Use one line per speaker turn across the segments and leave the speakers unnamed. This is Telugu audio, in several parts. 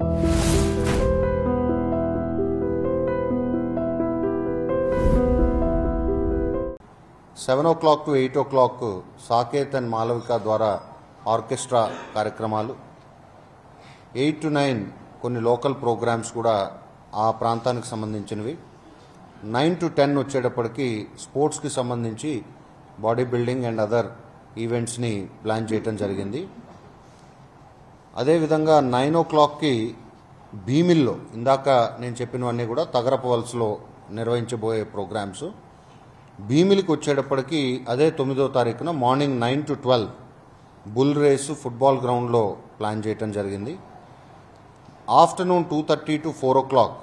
Seven o'clock to eight o'clock Saketh and Malavika ద్వారా ఆర్కెస్ట్రా కార్యక్రమాలు ఎయిట్ టు నైన్ కొన్ని లోకల్ ప్రోగ్రామ్స్ కూడా ఆ ప్రాంతానికి సంబంధించినవి నైన్ టు టెన్ వచ్చేటప్పటికి స్పోర్ట్స్కి సంబంధించి బాడీ బిల్డింగ్ అండ్ అదర్ ఈవెంట్స్ని ప్లాన్ చేయటం జరిగింది అదేవిధంగా నైన్ ఓ క్లాక్కి భీమిల్లో ఇందాక నేను చెప్పినవన్నీ కూడా తగరపు వలసలో నిర్వహించబోయే ప్రోగ్రామ్స్ భీమిలికి వచ్చేటప్పటికి అదే తొమ్మిదో తారీఖున morning nine to twelve bull race football గ్రౌండ్లో ప్లాన్ చేయటం జరిగింది afternoon two thirty to four o'clock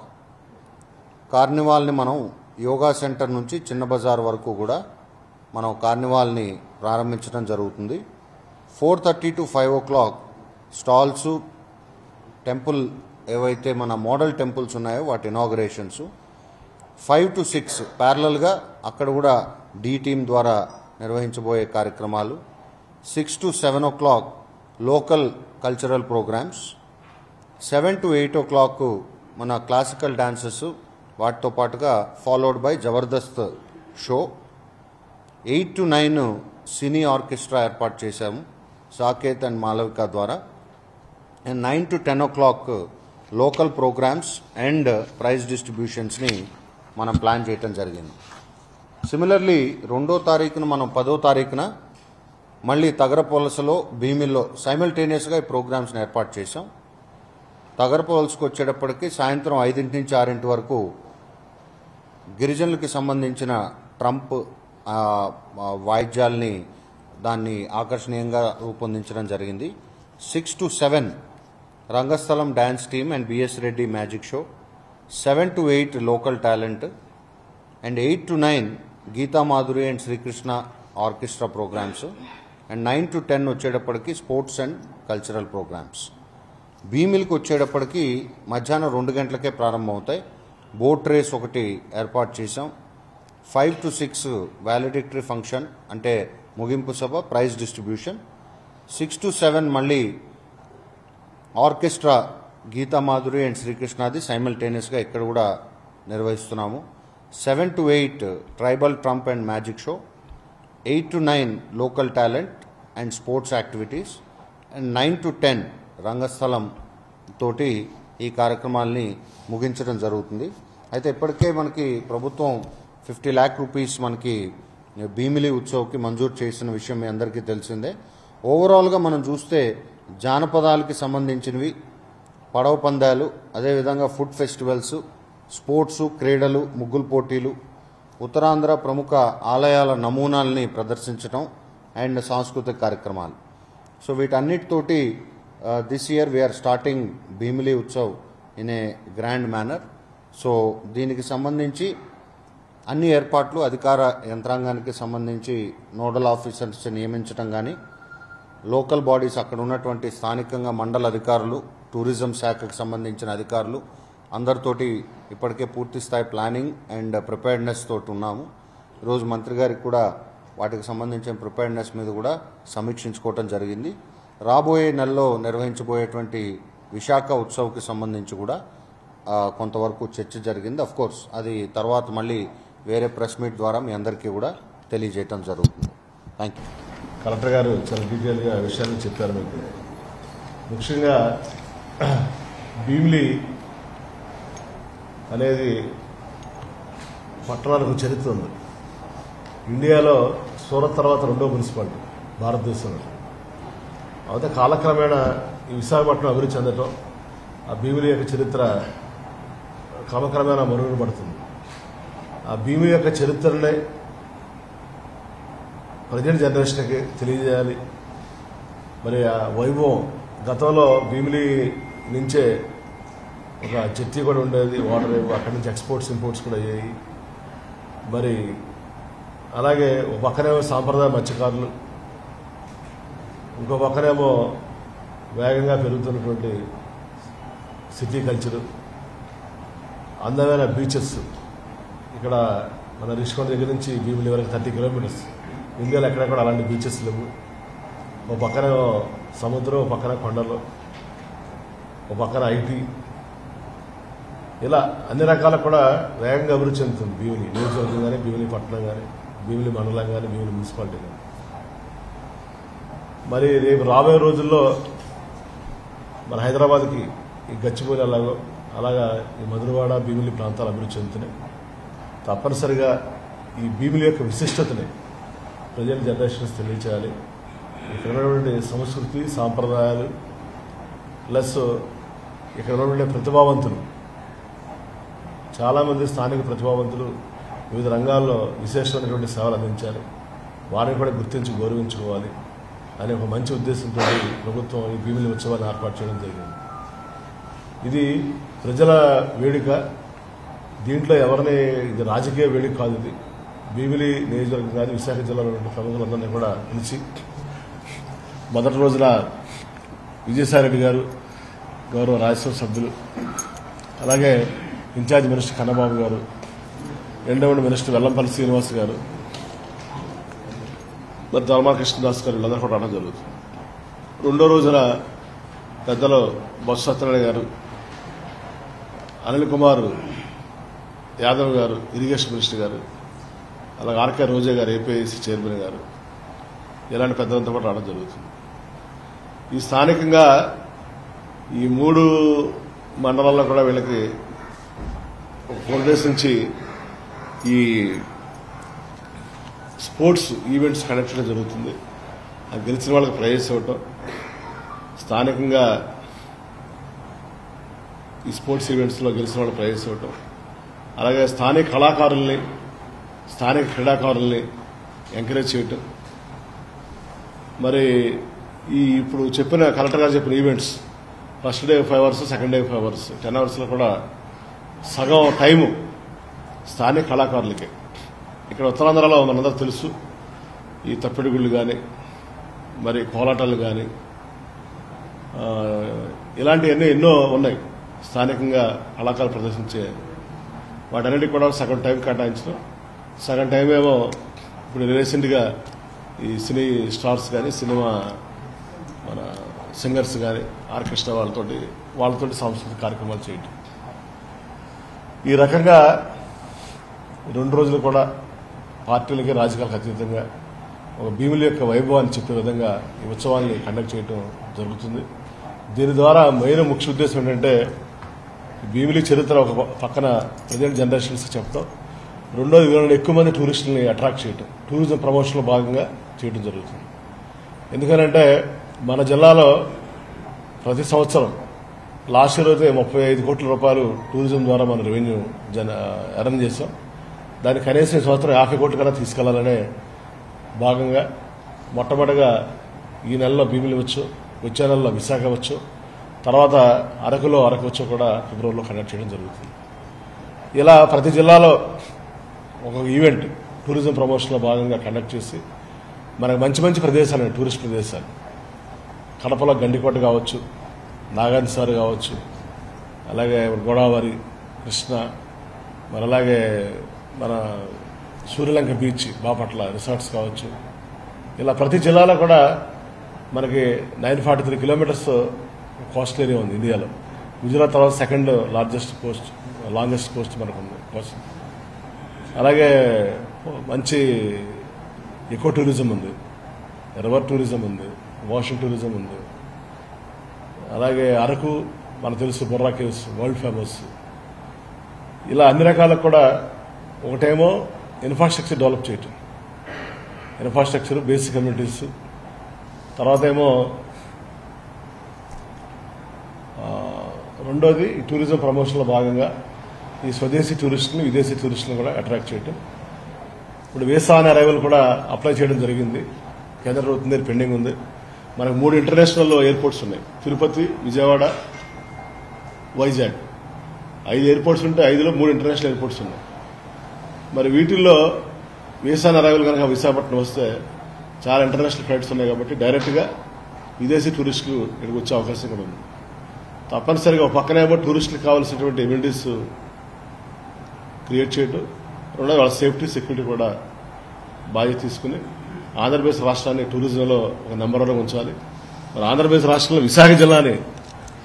కార్నివాల్ని మనం యోగా సెంటర్ నుంచి చిన్న బజార్ వరకు కూడా మనం కార్నివాల్ని ప్రారంభించడం జరుగుతుంది four thirty to five o'clock stalls temple ఏవైతే మన మోడల్ టెంపుల్స్ ఉన్నాయో వాటి ఇనాగరేషన్స్ ఫైవ్ టు సిక్స్ ప్యారలల్గా అక్కడ కూడా డి టీమ్ ద్వారా నిర్వహించబోయే కార్యక్రమాలు six to seven o'clock local cultural programmes seven to eight o'clock మన క్లాసికల్ డాన్సెస్ వాటితో పాటుగా followed by Jabardasth show eight to nine cine orchestra ఏర్పాటు చేశాము సాకేత్ అండ్ మాలవిక ద్వారా and nine to ten o'clock local programmes and prize డిస్ట్రిబ్యూషన్స్ని మనం ప్లాన్ చేయటం జరిగింది సిమిలర్లీ రెండో తారీఖున మనం పదో తారీఖున మళ్ళీ తగరపొలసలో భీమిల్లో సైమల్టేనియస్గా ఈ ప్రోగ్రామ్స్ని ఏర్పాటు చేశాం తగరపొలసకు వచ్చేటప్పటికి సాయంత్రం ఐదింటి నుంచి ఆరింటి వరకు గిరిజనులకి సంబంధించిన ట్రంప్ ఆ, ఆ, వాయిద్యాల్ని దాన్ని ఆకర్షణీయంగా రూపొందించడం జరిగింది six to seven Rangasthalam dance team and BS Reddy magic show seven to eight local talent and eight to nine Geetha Madhuri and Srikrishna orchestra programmes and nine to ten వచ్చేటప్పటికి స్పోర్ట్స్ అండ్ కల్చరల్ ప్రోగ్రామ్స్ భీమిల్కి వచ్చేటప్పటికి మధ్యాహ్నం రెండు గంటలకే ప్రారంభమవుతాయి బోట్ రేస్ ఒకటి ఏర్పాటు చేశాం five to six valedictory function అంటే ముగింపు సభ prize distribution six to seven మళ్ళీ ఆర్కెస్ట్రా గీతా మాధురి అండ్ శ్రీకృష్ణాది సైమల్టేనియస్గా ఇక్కడ కూడా నిర్వహిస్తున్నాము seven to eight tribal troupe and magic show eight to nine local talent and sports activities and nine to ten Rangasthalam తోటి ఈ కార్యక్రమాల్ని ముగించడం జరుగుతుంది అయితే ఇప్పటికే మనకి ప్రభుత్వం ఫిఫ్టీ ల్యాక్ రూపీస్ మనకి భీమిలి ఉత్సవ్కి మంజూరు చేసిన విషయం మీ అందరికీ తెలిసిందే ఓవరాల్గా మనం చూస్తే జానపదాలకి సంబంధించినవి పడవ పందాలు అదేవిధంగా ఫుడ్ ఫెస్టివల్స్ స్పోర్ట్స్ క్రీడలు ముగ్గులు పోటీలు ఉత్తరాంధ్ర ప్రముఖ ఆలయాల నమూనాల్ని ప్రదర్శించడం అండ్ సాంస్కృతిక కార్యక్రమాలు సో వీటన్నిటితోటి this year we are starting Bheemili Utsav in a grand manner so దీనికి సంబంధించి అన్ని ఏర్పాట్లు అధికార యంత్రాంగానికి సంబంధించి నోడల్ ఆఫీసర్స్ నియమించడం కానీ లోకల్ బాడీస్ అక్కడ ఉన్నటువంటి స్థానికంగా మండల అధికారులు టూరిజం శాఖకు సంబంధించిన అధికారులు అందరితోటి ఇప్పటికే పూర్తి స్థాయి ప్లానింగ్ అండ్ ప్రిపేర్డ్నెస్ తోటి ఉన్నాము ఈరోజు మంత్రి గారికి కూడా వాటికి సంబంధించిన ప్రిపేర్డ్నెస్ మీద కూడా సమీక్షించుకోవటం జరిగింది రాబోయే నెలలో నిర్వహించబోయేటువంటి విశాఖ ఉత్సవ్కి సంబంధించి కూడా ఆ, కొంతవరకు చర్చ జరిగింది అఫ్ కోర్స్ అది తర్వాత మళ్ళీ వేరే ప్రెస్ మీట్ ద్వారా మీ అందరికీ కూడా తెలియజేయటం జరుగుతుంది థ్యాంక్ యూ
కలెక్టర్ గారు చాలా డీటెయిల్గా విషయాలు చెప్పారు మీకు ముఖ్యంగా భీమిలి అనేది పట్టణానికి ఒక చరిత్ర ఉంది ఇండియాలో సూరత్ తర్వాత రెండో మున్సిపాలిటీ భారతదేశంలో అయితే కాలక్రమేణా ఈ విశాఖపట్నం అభివృద్ధి చెందటం ఆ భీమిలి యొక్క చరిత్ర క్రమక్రమేణా మరుగున పడుతుంది ఆ భీమిలి యొక్క చరిత్రనే ప్రజెంట్ జనరేషన్కి తెలియజేయాలి మరి ఆ వైభవం గతంలో భీమిలి నుంచే ఒక చెట్టి కూడా ఉండేది వాటర్ అక్కడి నుంచి ఎక్స్పోర్ట్స్ ఇంపోర్ట్స్ కూడా అయ్యాయి మరి అలాగే ఒక పక్కనేమో సాంప్రదాయ మత్స్యకారులు ఇంకో పక్కనేమో వేగంగా పెరుగుతున్నటువంటి సిటీ కల్చరు అందమైన బీచెస్ ఇక్కడ మన రిషికొండ దగ్గర నుంచి భీమిలి వరకు థర్టీ కిలోమీటర్స్ ఇండియాలో ఎక్కడ కూడా అలాంటి బీచెస్ లేవు ఓ పక్కన సముద్రం ఓ పక్కన కొండలు ఒక పక్కన ఐటీ ఇలా అన్ని రకాల కూడా వేగంగా అభివృద్ధి చెందుతుంది భీమిలి నియోజకవర్గం కానీ భీమిలి పట్టణం కానీ భీమిలి మండలం కానీ భీమిలి మున్సిపాలిటీ కానీ మరి రేపు రాబోయే రోజుల్లో మన హైదరాబాద్కి ఈ గచ్చిబౌలి అలాగో అలాగా ఈ మధురవాడ భీమిలి ప్రాంతాలు అభివృద్ధి చెందుతున్నాయి తప్పనిసరిగా ఈ భీమిలి యొక్క విశిష్టతని ప్రజల జనరేషన్స్ తెలియచేయాలి ఇక్కడ ఉన్నటువంటి సంస్కృతి సాంప్రదాయాలు ప్లస్ ఇక్కడ ఉన్నటువంటి ప్రతిభావంతులు చాలామంది స్థానిక ప్రతిభావంతులు వివిధ రంగాల్లో విశేషమైనటువంటి సేవలు అందించారు వారిని కూడా గుర్తించి గౌరవించుకోవాలి అనే ఒక మంచి ఉద్దేశంతో ప్రభుత్వం ఈ భీమిలి ఉత్సవాన్ని ఏర్పాటు చేయడం జరిగింది ఇది ప్రజల వేడుక దీంట్లో ఎవరిని ఇది రాజకీయ వేడుక కాదు ఇది భీమిలి నియోజకవర్గం కాదు విశాఖ జిల్లాలో ఉన్న ప్రముఖులందరినీ కూడా పిలిచి మొదటి రోజున విజయసాయిరెడ్డి గారు గౌరవ రాజ్యసభ సభ్యులు అలాగే ఇన్ఛార్జ్ మినిస్టర్ కన్నబాబు గారు రెండవ మినిస్టర్ వెల్లంపల్లి శ్రీనివాస్ గారు మరి ధర్మా కృష్ణదాస్ గారు వీళ్ళందరూ కూడా రావడం జరుగుతుంది రెండో రోజున పెద్దలు బొత్స సత్యనారాయణ గారు అనిల్ కుమార్ యాదవ్ గారు ఇరిగేషన్ మినిస్టర్ గారు అలాగే ఆర్కే రోజా గారు ఏపీఐసి చైర్మన్ గారు ఇలాంటి పెద్దలంతా కూడా రావడం జరుగుతుంది ఈ స్థానికంగా ఈ మూడు మండలాల్లో కూడా వీళ్ళకి ఒక ఫోర్ డేస్ నుంచి ఈ స్పోర్ట్స్ ఈవెంట్స్ కండక్ట్ చేయడం జరుగుతుంది ఆ గెలిచిన వాళ్ళకి ప్రైజెస్ ఇవ్వటం స్థానికంగా ఈ స్పోర్ట్స్ ఈవెంట్స్లో గెలిచిన వాళ్ళకి ప్రైజెస్ ఇవ్వటం అలాగే స్థానిక కళాకారుల్ని స్థానిక క్రీడాకారుల్ని ఎంకరేజ్ చేయటం మరి ఈ ఇప్పుడు చెప్పిన కలెక్టర్ గారు చెప్పిన events first day five hours second day five hours ten అవర్స్లో కూడా సగం టైము స్థానిక కళాకారులకే ఇక్కడ ఉత్తరాంధ్రలో మనందరూ తెలుసు ఈ తప్పిడిగుళ్ళు కానీ మరి కోలాటాలు కానీ ఆ, ఇలాంటివన్నీ ఎన్నో ఉన్నాయి స్థానికంగా కళాకారులు ప్రదర్శించే వాటన్నిటికి కూడా సగం టైం కేటాయించడం సగం టైం ఏమో ఇప్పుడు రీసెంట్గా ఈ సినీ స్టార్స్ కానీ సినిమా మన సింగర్స్ కానీ ఆర్కెస్ట్రా వాళ్ళతోటి వాళ్ళతోటి సాంస్కృతిక కార్యక్రమాలు చేయటం ఈ రకంగా రెండు రోజులు కూడా పార్టీలకి రాజకీయాలకు అతీతంగా ఒక భీముల యొక్క వైభవాన్ని చెప్పే విధంగా ఈ ఉత్సవాన్ని కండక్ట్ చేయడం జరుగుతుంది దీని ద్వారా మెయిన్ ముఖ్య ఉద్దేశం ఏంటంటే భీమిలి చరిత్ర ఒక పక్కన ప్రజెంట్ జనరేషన్స్కి చెప్తాం రెండోది వీళ్ళని ఎక్కువ మంది టూరిస్టులని అట్రాక్ట్ చేయటం టూరిజం ప్రమోషన్లో భాగంగా చేయడం జరుగుతుంది ఎందుకనంటే మన జిల్లాలో ప్రతి సంవత్సరం లాస్ట్ ఇయర్ అయితే ముప్పై ఐదు కోట్ల రూపాయలు టూరిజం ద్వారా మన రెవెన్యూ జన అరేంజ్ చేసాం దాన్ని కనీసం ఈ సంవత్సరం యాభై కోట్ల కన్నా తీసుకెళ్లాలనే భాగంగా మొట్టమొదటిగా ఈ నెలలో భీమిలి వచ్చు వచ్చే నెలలో విశాఖ వచ్చు తర్వాత అరకులో అరకు వచ్చు కూడా ఫిబ్రవరిలో కండక్ట్ చేయడం జరుగుతుంది ఇలా ప్రతి జిల్లాలో ఒక ఈవెంట్ టూరిజం ప్రమోషన్లో భాగంగా కండక్ట్ చేసి మనకు మంచి మంచి ప్రదేశాలు ఉన్నాయి, టూరిస్ట్ ప్రదేశాలు కడపలో గండికోట కావచ్చు నాగార్జున సార్ కావచ్చు అలాగే గోదావరి కృష్ణ మరి అలాగే మన సూర్యలంక బీచ్ బాపట్ల రిసార్ట్స్ కావచ్చు ఇలా ప్రతి జిల్లాలో కూడా మనకి nine forty three kilometres coast area ఉంది ఇండియాలో గుజరాత్ తర్వాత second largest coast longest coast మనకు ఉంది కోస్ట్ అలాగే మంచి ఎకో టూరిజం ఉంది రివర్ టూరిజం ఉంది వాషింగ్ టూరిజం ఉంది అలాగే అరకు మనకు తెలుసు బొర్రా కేవ్స్ వరల్డ్ ఫేమస్ ఇలా అన్ని రకాలకు కూడా ఒకటేమో ఇన్ఫ్రాస్ట్రక్చర్ డెవలప్ చేయటం ఇన్ఫ్రాస్ట్రక్చర్ బేసిక్ కమ్యూనిటీస్ తర్వాత ఏమో ఆ, రెండోది ఈ టూరిజం ప్రమోషన్లో భాగంగా ఈ స్వదేశీ టూరిస్టులు విదేశీ టూరిస్టులను కూడా అట్రాక్ట్ చేయటం ఇప్పుడు వీసా అనే అరైవల్ కూడా అప్లై చేయడం జరిగింది కేంద్ర ప్రభుత్వం దగ్గర పెండింగ్ ఉంది మనకు మూడు ఇంటర్నేషనల్ ఎయిర్పోర్ట్స్ ఉన్నాయి తిరుపతి విజయవాడ వైజాగ్ ఐదు ఎయిర్పోర్ట్స్ ఉంటే ఐదులో మూడు ఇంటర్నేషనల్ ఎయిర్పోర్ట్స్ ఉన్నాయి మరి వీటిల్లో వీసా అరైవల్ కనుక విశాఖపట్నం వస్తే చాలా ఇంటర్నేషనల్ ఫ్లైట్స్ ఉన్నాయి కాబట్టి డైరెక్ట్గా విదేశీ టూరిస్టులు ఇక్కడికి వచ్చే అవకాశం కూడా ఉంది తప్పనిసరిగా ఒక పక్కనేమో టూరిస్టులకు కావాల్సినటువంటి ఎమ్యూనిటీస్ క్రియేట్ చేయటం రెండోది వాళ్ళ సేఫ్టీ సెక్యూరిటీ కూడా బాధ్యత తీసుకుని ఆంధ్రప్రదేశ్ రాష్ట్రాన్ని టూరిజంలో ఒక నెంబర్ వన్ ఉంచాలి మరి ఆంధ్రప్రదేశ్ రాష్ట్రంలో విశాఖ జిల్లాని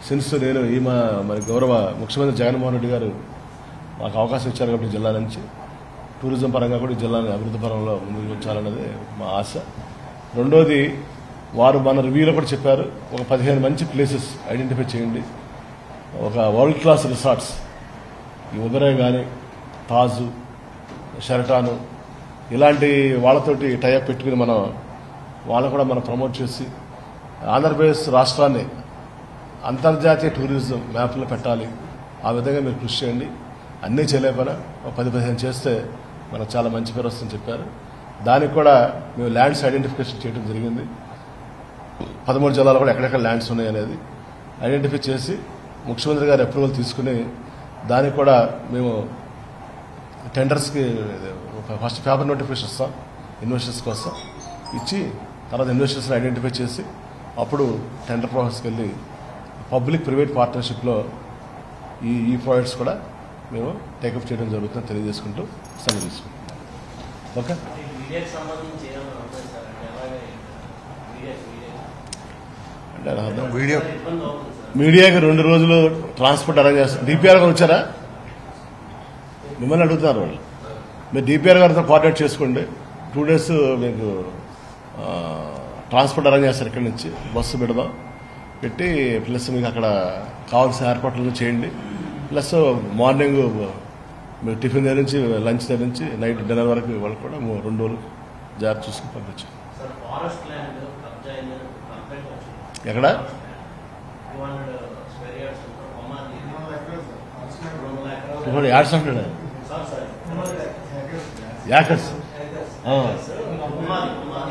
సిన్స్ నేను ఈ మా మరి గౌరవ ముఖ్యమంత్రి జగన్మోహన్ రెడ్డి గారు మాకు అవకాశం ఇచ్చారు కాబట్టి జిల్లా నుంచి టూరిజం పరంగా కూడా ఈ జిల్లాని అభివృద్ధి పరంలో ముందుకు ఉంచాలన్నది మా ఆశ రెండోది వారు మన రివ్యూలో కూడా చెప్పారు ఒక పదిహేను మంచి ప్లేసెస్ ఐడెంటిఫై చేయండి ఒక వరల్డ్ క్లాస్ రిసార్ట్స్ ఈ ఉబెరాయ్ కానీ తాజు షెరటాను ఇలాంటి వాళ్ళతోటి టైఅప్ పెట్టుకుని మనం వాళ్ళని కూడా మనం ప్రమోట్ చేసి ఆంధ్రప్రదేశ్ రాష్ట్రాన్ని అంతర్జాతీయ టూరిజం మ్యాప్లో పెట్టాలి ఆ విధంగా మీరు కృషి చేయండి అన్నీ చేయలేకపోయినా ఒక పది పదిహేను చేస్తే మనకు చాలా మంచి పేరు వస్తుందని చెప్పారు దానికి కూడా మేము ల్యాండ్స్ ఐడెంటిఫికేషన్ చేయడం జరిగింది పదమూడు జిల్లాలో కూడా ఎక్కడెక్కడ ల్యాండ్స్ ఉన్నాయి అనేది ఐడెంటిఫై చేసి ముఖ్యమంత్రి గారి అప్రూవల్ తీసుకుని దానికి కూడా మేము టెండర్స్కి ఫస్ట్ పేపర్ నోటిఫికేషన్ ఇస్తాం ఇన్వెస్టర్స్ కోసం ఇచ్చి తర్వాత ఇన్వెస్టర్స్ని ఐడెంటిఫై చేసి అప్పుడు టెండర్ ప్రాసెస్కి వెళ్ళి పబ్లిక్ ప్రైవేట్ పార్ట్నర్షిప్లో ఈ ఈ ప్రాజెక్ట్స్ కూడా మేము టేకప్ చేయడం జరుగుతుందని తెలియజేసుకుంటూ సెలవు తీసుకుంటాం ఓకే
మీడియాకి సంబంధించి ఏమైనా ఉంటుంది సార్ అంటే ఎలాగే మీడియా మీడియా
అంటే నా అర్థం
వీడియో
ఇబ్బంది అవుతుంది సార్
మీడియాకి రెండు రోజులు ట్రాన్స్పోర్ట్ అరేంజ్ చేస్తారు డిపిఆర్ గారు వచ్చారా మిమ్మల్ని అడుగుతున్నారు వాళ్ళు మీరు డిపిఆర్ గారితో కోఆర్డినేట్ చేసుకోండి టూ డేస్ మీకు ఆ, ట్రాన్స్పోర్ట్ అరేంజ్ చేస్తారు ఇక్కడి నుంచి బస్సు పెడదాం పెట్టి ప్లస్ మీకు అక్కడ కావాల్సిన ఏర్పాట్లు చేయండి ప్లస్ మార్నింగ్ మీరు టిఫిన్ దగ్గర నుంచి లంచ్ దగ్గర నుంచి నైట్ డిన్నర్ వరకు వాళ్ళు కూడా మూ- రెండు రోజులు జాగ్రత్త చూసుకుని పంపించాం
సార్ ఫారెస్ట్ ల్యాండ్ కబ్జా అయింది కంప్లైంట్ వచ్చింది
ఎక్కడ
two hundred square yards Kommadi రెండు వందల ఎకరాలు
ఇప్పుడు యాడ్స్ అంటున్నాడు
సార్ సార్
యాకర్స్ ఆ.
కొమ్మాది కొమ్మాది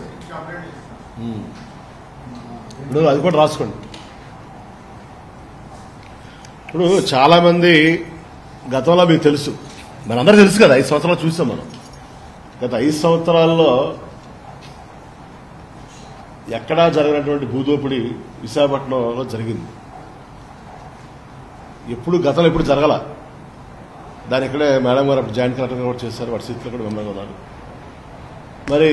ఇప్పుడు అది కూడా రాసుకోండి ఇప్పుడు చాలా మంది గతంలో మీకు తెలుసు మనందరూ తెలుసు కదా ఐదు సంవత్సరాలు చూసాం మనం గత ఐదు సంవత్సరాల్లో ఎక్కడా జరిగినటువంటి భూదోపిడి విశాఖపట్నంలో జరిగింది ఎప్పుడు గతంలో ఎప్పుడు జరగల దాని ఇక్కడే మేడం గారు అప్పుడు జాయింట్ కలెక్టర్ కూడా చేశారు వాటి సీట్లో కూడా మెంబర్గా ఉన్నారు మరి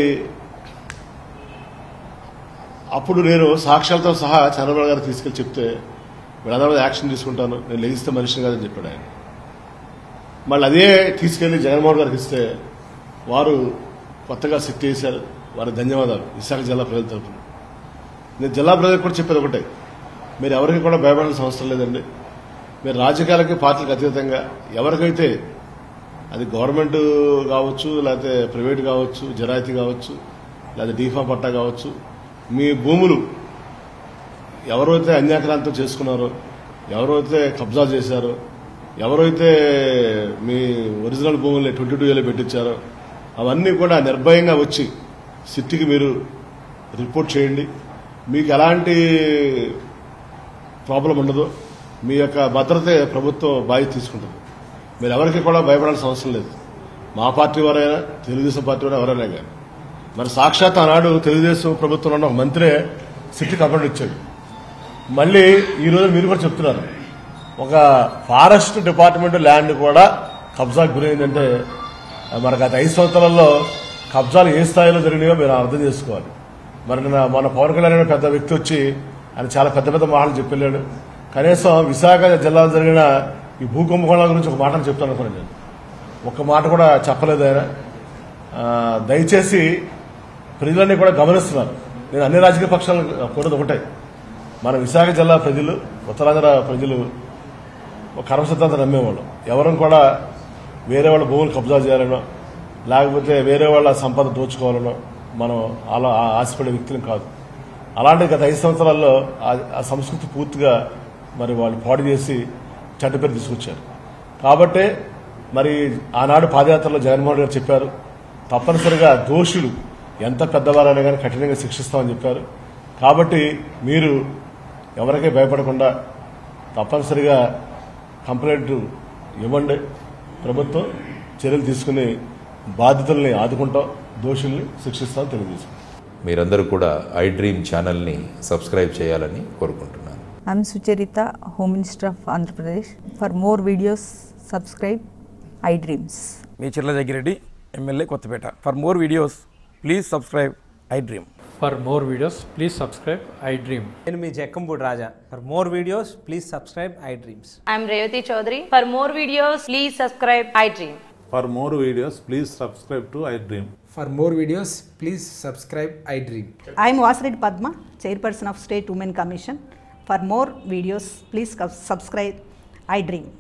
అప్పుడు నేను సాక్ష్యాలతో సహా చంద్రబాబు గారు తీసుకెళ్లి చెప్తే వీళ్ళందరూ మీద యాక్షన్ తీసుకుంటాను నేను లెగిస్తే మనిషిని కాదని చెప్పాడు ఆయన మళ్ళీ అదే తీసుకెళ్లి జగన్మోహన్ గారికి ఇస్తే వారు కొత్తగా సెట్ చేశారు వారికి ధన్యవాదాలు విశాఖ జిల్లా ప్రజల తరఫున నేను జిల్లా ప్రజలకు కూడా చెప్పేది ఒకటే మీరు ఎవరికి కూడా భయపడాల్సిన అవసరం లేదండి మీరు రాజకీయాలకి పార్టీలకు అతీతంగా ఎవరికైతే అది గవర్నమెంట్ కావచ్చు లేకపోతే ప్రైవేట్ కావచ్చు జరాయితీ కావచ్చు లేదా డీఫా పట్టా కావచ్చు మీ భూములు ఎవరైతే అన్యాక్రాంతం చేసుకున్నారో ఎవరైతే కబ్జా చేశారో ఎవరైతే మీ ఒరిజినల్ భూముల్ని ట్వంటీ టూ ఏలో పెట్టించారో అవన్నీ కూడా నిర్భయంగా వచ్చి సిట్టికి మీరు రిపోర్ట్ చేయండి మీకు ఎలాంటి ప్రాబ్లం ఉండదు మీ యొక్క భద్రత ప్రభుత్వం బాధ్యత తీసుకుంటుంది మీరు ఎవరికి కూడా భయపడాల్సిన అవసరం లేదు మా పార్టీ వారైనా తెలుగుదేశం పార్టీ వారు ఎవరైనా కానీ మరి సాక్షాత్ ఆనాడు తెలుగుదేశం ప్రభుత్వంలో ఉన్న ఒక మంత్రే సిటీ కంప్లైంట్ ఇచ్చాడు మళ్ళీ ఈ రోజు మీరు కూడా చెప్తున్నారు ఒక ఫారెస్ట్ డిపార్ట్మెంట్ ల్యాండ్ కూడా కబ్జాకు గురైందంటే మరి గత ఐదు సంవత్సరాల్లో కబ్జాలు ఏ స్థాయిలో జరిగినాయో మీరు అర్థం చేసుకోవాలి మరి నిన్న మన పవన్ కళ్యాణ్ అనే పెద్ద వ్యక్తి వచ్చి ఆయన చాలా పెద్ద పెద్ద మాటలు చెప్పెళ్ళాడు కనీసం విశాఖ జిల్లాలో జరిగిన ఈ భూ కుంభకోణాల గురించి ఒక మాటలు చెప్తాను అనుకున్నాను నేను ఒక్క మాట కూడా చెప్పలేదు ఆయన ఆ, దయచేసి ప్రజలన్నీ కూడా గమనిస్తున్నారు నేను అన్ని రాజకీయ పక్షాలు కోరేది ఒకటే మన విశాఖ జిల్లా ప్రజలు ఉత్తరాంధ్ర ప్రజలు ఒక కర్మ సిద్ధాంతం నమ్మేవాళ్ళు ఎవరం కూడా వేరే వాళ్ళ భూములు కబ్జా చేయాలనో లేకపోతే వేరే వాళ్ళ సంపద దోచుకోవాలనో మనం అలా ఆ- ఆశపడే వ్యక్తులు కాదు అలాంటి గత ఐదు సంవత్సరాల్లో ఆ- ఆ సంస్కృతి పూర్తిగా మరి వాళ్ళు పాడు చేసి చెడ్డ పేరు తీసుకొచ్చారు కాబట్టే మరి ఆనాడు పాదయాత్రలో జగన్మోహన్ గారు చెప్పారు తప్పనిసరిగా దోషులు ఎంత పెద్దవారైనా కానీ కఠినంగా శిక్షిస్తామని చెప్పారు కాబట్టి మీరు ఎవరికీ భయపడకుండా తప్పనిసరిగా కంప్లైంట్ ఇవ్వండి ప్రభుత్వం చర్యలు తీసుకుని బాధితుల్ని ఆదుకుంటాం దోషుల్ని శిక్షిస్తామని తెలియజేసుకుంటాం
మీరందరూ కూడా ఐ డ్రీమ్ ఛానల్ని సబ్స్క్రైబ్ చేయాలని కోరుకుంటున్నాను
I'm Sucharita, Home Minister of Andhra Pradesh. For more videos, subscribe iDreams.
మీ Chirla Jaggireddy MLA Kothapeta for more videos please subscribe iDream For more videos, please subscribe I Dream.
నేను మీ Jakkampudi Raja for more videos please subscribe iDreams
I'm Revati Chaudhary. For more videos, please subscribe iDream.
For more videos, please subscribe to iDream.
For more videos, please subscribe iDream.
I am Vasireddy Padma, Chairperson of State Women Commission. For more videos, please subscribe iDream.